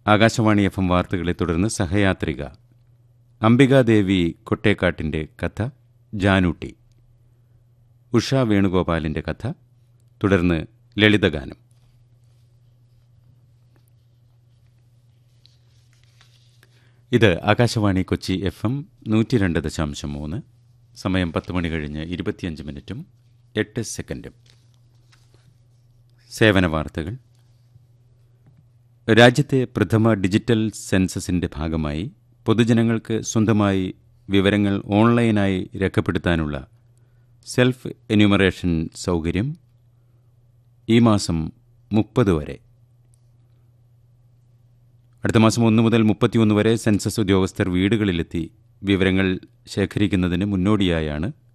Akashvani F M വാർത്തകളെ തുടർന്ന് സഹയാത്രിക അംബികാദേവി കൊട്ടേക്കാട്ടിൻ്റെ കഥ ജാനൂട്ടി ഉഷ വേണുഗോപാലിൻ്റെ കഥ തുടർന്ന് ലളിതഗാനം ഇത് ആകാശവാണി കൊച്ചി എഫ് എം നൂറ്റി രണ്ട് ദശാംശം മൂന്ന് സമയം പത്ത് മണി കഴിഞ്ഞ് ഇരുപത്തിയഞ്ച് മിനിറ്റും എട്ട് സെക്കൻഡും സേവന വാർത്തകൾ രാജ്യത്തെ പ്രഥമ ഡിജിറ്റൽ സെൻസസിന്റെ ഭാഗമായി പൊതുജനങ്ങൾക്ക് സ്വന്തമായി വിവരങ്ങൾ ഓൺലൈനായി രേഖപ്പെടുത്താനുള്ള സെൽഫ് എന്യൂമറേഷൻ സൗകര്യം ഈ മാസം മുപ്പത് വരെ അടുത്ത മാസം ഒന്ന് മുതൽ മുപ്പത്തിയൊന്ന് വരെ സെൻസസ് ഉദ്യോഗസ്ഥർ വീടുകളിലെത്തി വിവരങ്ങൾ ശേഖരിക്കുന്നതിന് മുന്നോടിയായാണ്